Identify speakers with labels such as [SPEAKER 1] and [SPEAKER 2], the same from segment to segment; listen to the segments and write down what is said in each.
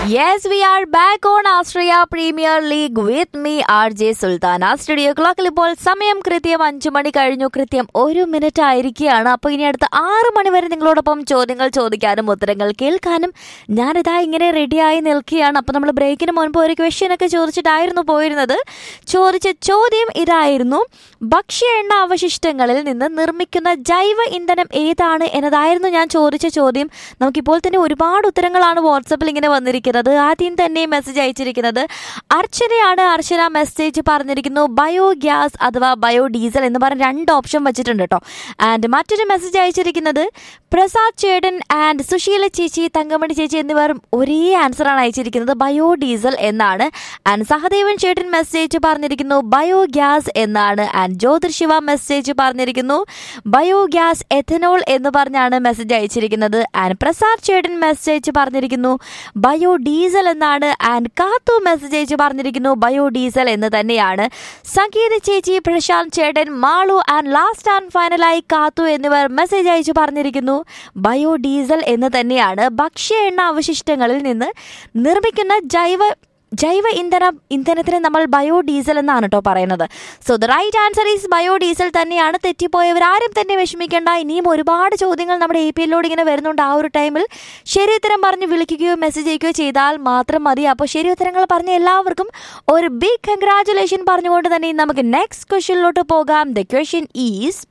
[SPEAKER 1] Yes, we are back on Australia Premier League with me, RJ Sultana studio ക്ലോക്കിൽ ഇപ്പോൾ സമയം കൃത്യം അഞ്ചു മണി കഴിഞ്ഞു കൃത്യം ഒരു മിനിറ്റ് ആയിരിക്കുകയാണ് അപ്പോൾ ഇനി അടുത്ത ആറ് മണി വരെ നിങ്ങളോടൊപ്പം ചോദ്യങ്ങൾ ചോദിക്കാനും ഉത്തരങ്ങൾ കേൾക്കാനും ഞാനിതാ ഇങ്ങനെ റെഡിയായി നിൽക്കുകയാണ് അപ്പോൾ നമ്മൾ ബ്രേക്കിന് മുൻപ് ഒരു ക്വസ്റ്റ്യൻ ഒക്കെ ചോദിച്ചിട്ടായിരുന്നു പോയിരുന്നത് ചോദിച്ച ചോദ്യം ഇതായിരുന്നു ഭക്ഷ്യ എണ്ണ അവശിഷ്ടങ്ങളിൽ നിന്ന് നിർമ്മിക്കുന്ന ജൈവ ഇന്ധനം ഏതാണ് എന്നതായിരുന്നു ഞാൻ ചോദിച്ച ചോദ്യം നമുക്കിപ്പോൾ തന്നെ ഒരുപാട് ഉത്തരങ്ങളാണ് വാട്സപ്പിൽ ഇങ്ങനെ വന്നിരിക്കുന്നത് ആദ്യം തന്നെ മെസ്സേജ് അയച്ചിരിക്കുന്നത് അർച്ചനയാണ് അർച്ചന മെസ്സേജ് പറഞ്ഞിരിക്കുന്നു ബയോ ഗ്യാസ് അഥവാ ബയോ ഡീസൽ എന്ന് പറഞ്ഞ രണ്ട് ഓപ്ഷൻ വെച്ചിട്ടുണ്ട് കേട്ടോ ആൻഡ് മറ്റൊരു മെസ്സേജ് അയച്ചിരിക്കുന്നത് പ്രസാദ് ചേടൻ ആൻഡ് സുശീല ചേച്ചി തങ്കമണി ചേച്ചി എന്നിവർ ഒരേ ആൻസറാണ് അയച്ചിരിക്കുന്നത് ബയോ ഡീസൽ എന്നാണ് ആൻഡ് സഹദേവൻ ചേട്ടൻ മെസ്സേജ് പറഞ്ഞിരിക്കുന്നു ബയോ ഗ്യാസ് എന്നാണ് ആൻഡ് ജ്യോതിർ ശിവ മെസ്സേജ് പറഞ്ഞിരിക്കുന്നു ബയോ ഗ്യാസ് എഥനോൾ എന്ന് പറഞ്ഞാണ് മെസ്സേജ് അയച്ചിരിക്കുന്നത് ആൻഡ് പ്രസാദ് ചേട്ടൻ മെസ്സേജ് പറഞ്ഞിരിക്കുന്നു ബയോ ഡീസൽ എന്നാണ് ആൻഡ് കാത്തു മെസ്സേജ് അയച്ച് പറഞ്ഞിരിക്കുന്നു ബയോ ഡീസൽ എന്ന് തന്നെയാണ് സംഗീത ചേച്ചി പ്രശാന്ത് ചേട്ടൻ മാളു ആൻഡ് ലാസ്റ്റ് ആൻഡ് ഫൈനലായി കാത്തു എന്നിവർ മെസ്സേജ് അയച്ചു പറഞ്ഞിരിക്കുന്നു ബയോ ഡീസൽ എന്ന് തന്നെയാണ് ഭക്ഷ്യ എണ്ണ അവശിഷ്ടങ്ങളിൽ നിന്ന് നിർമ്മിക്കുന്ന ജൈവ ജൈവ ഇന്ധന ഇന്ധനത്തിന് നമ്മൾ ബയോ ഡീസൽ എന്നാണ് കേട്ടോ പറയുന്നത് so the right answer is biodiesel തന്നെയാണ് തെറ്റിപ്പോയവർ ആരും തന്നെ വിഷമിക്കേണ്ട ഇനിയും ഒരുപാട് ചോദ്യങ്ങൾ നമ്മുടെ എ പി എല്ലിലൂടെ ഇങ്ങനെ വരുന്നുണ്ട് ആ ഒരു ടൈമിൽ ശരി ഉത്തരം പറഞ്ഞ് വിളിക്കുകയോ മെസ്സേജ് അയക്കുകയോ ചെയ്താൽ മാത്രം മതി അപ്പോൾ ശരി ഉത്തരങ്ങൾ പറഞ്ഞ എല്ലാവർക്കും ഒരു ബിഗ് കൺഗ്രാറ്റുലേഷൻ പറഞ്ഞുകൊണ്ട് തന്നെ നമുക്ക് നെക്സ്റ്റ് ക്വസ്റ്റ്യനിലോട്ട് പോകാം ദ ക്വസ്റ്റ്യൻ ഈസ്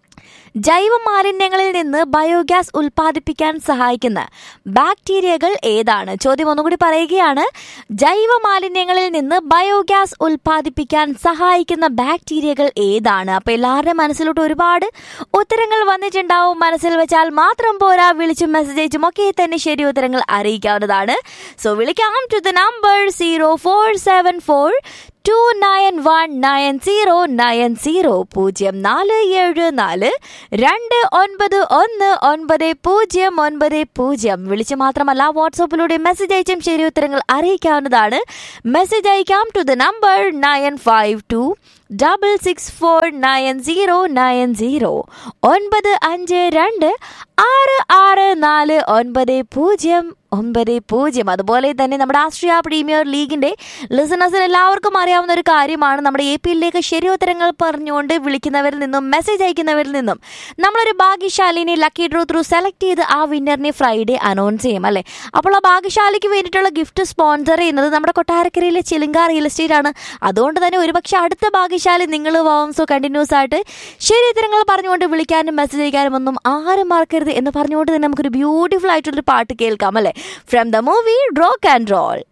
[SPEAKER 1] ജൈവ മാലിന്യങ്ങളിൽ നിന്ന് ബയോഗ്യാസ് ഉൽപ്പാദിപ്പിക്കാൻ സഹായിക്കുന്ന ബാക്ടീരിയകൾ ഏതാണ് ചോദ്യം ഒന്നുകൂടി പറയുകയാണ് ജൈവ മാലിന്യങ്ങളിൽ നിന്ന് ബയോഗ്യാസ് ഉൽപ്പാദിപ്പിക്കാൻ സഹായിക്കുന്ന ബാക്ടീരിയകൾ ഏതാണ് അപ്പൊ എല്ലാവരുടെ മനസ്സിലോട്ട് ഒരുപാട് ഉത്തരങ്ങൾ വന്നിട്ടുണ്ടാവും മനസ്സിൽ വെച്ചാൽ മാത്രം പോരാ വിളിച്ചും മെസ്സേജ് അയച്ചും ഒക്കെ തന്നെ ശരി ഉത്തരങ്ങൾ അറിയിക്കാവുന്നതാണ് സോ വിളിക്കാം to the number zero four seven four two nine one nine zero nine zero പൂജ്യം നാല് ഏഴ് നാല് രണ്ട് ഒൻപത് ഒന്ന് ഒൻപത് പൂജ്യം ഒൻപത് പൂജ്യം വിളിച്ച് മാത്രമല്ല വാട്സാപ്പിലൂടെ മെസ്സേജ് അയച്ചും ശരി ഉത്തരങ്ങൾ അറിയിക്കാവുന്നതാണ് മെസ്സേജ് അയക്കാം to the number nine five two double six four nine zero nine zero ഒൻപത് അഞ്ച് രണ്ട് ആറ് ആറ് നാല് ഒൻപത് പൂജ്യം ഒൻപത് പൂജ്യം അതുപോലെ തന്നെ നമ്മുടെ ആസ്ട്രിയ പ്രീമിയർ ലീഗിന്റെ ലിസണേഴ്സിന് എല്ലാവർക്കും അറിയാവുന്ന ഒരു കാര്യമാണ് നമ്മുടെ എ പി എല്ലിലേക്ക് ശരിയുത്തരങ്ങൾ പറഞ്ഞുകൊണ്ട് വിളിക്കുന്നവരിൽ നിന്നും മെസ്സേജ് അയക്കുന്നവരിൽ നിന്നും നമ്മളൊരു ഭാഗ്യശാലിനെ ലക്കി ഡ്രോ ത്രൂ സെലക്ട് ചെയ്ത് ആ വിന്നറിനെ ഫ്രൈഡേ അനൗൺസ് ചെയ്യും അല്ലേ അപ്പോൾ ആ ഭാഗ്യശാലിക്ക് വേണ്ടിയിട്ടുള്ള ഗിഫ്റ്റ് സ്പോൺസർ ചെയ്യുന്നത് നമ്മുടെ കൊട്ടാരക്കരയിലെ ചിലിങ്ക റിയൽ എസ്റ്റേറ്റ് ആണ് അതുകൊണ്ട് തന്നെ ഒരുപക്ഷെ അടുത്ത ഭാഗ്യശാലി നിങ്ങൾ പോവും സോ കണ്ടിന്യൂസ് ആയിട്ട് ശരി ഉത്തരങ്ങൾ പറഞ്ഞുകൊണ്ട് വിളിക്കാനും മെസ്സേജ് അയക്കാനും ഒന്നും ആരും മറക്കരുത് എന്ന് പറഞ്ഞുകൊണ്ട് തന്നെ നമുക്കൊരു ബ്യൂട്ടിഫുൾ ആയിട്ടുള്ളൊരു പാട്ട് കേൾക്കാം അല്ലേ from the movie rock and role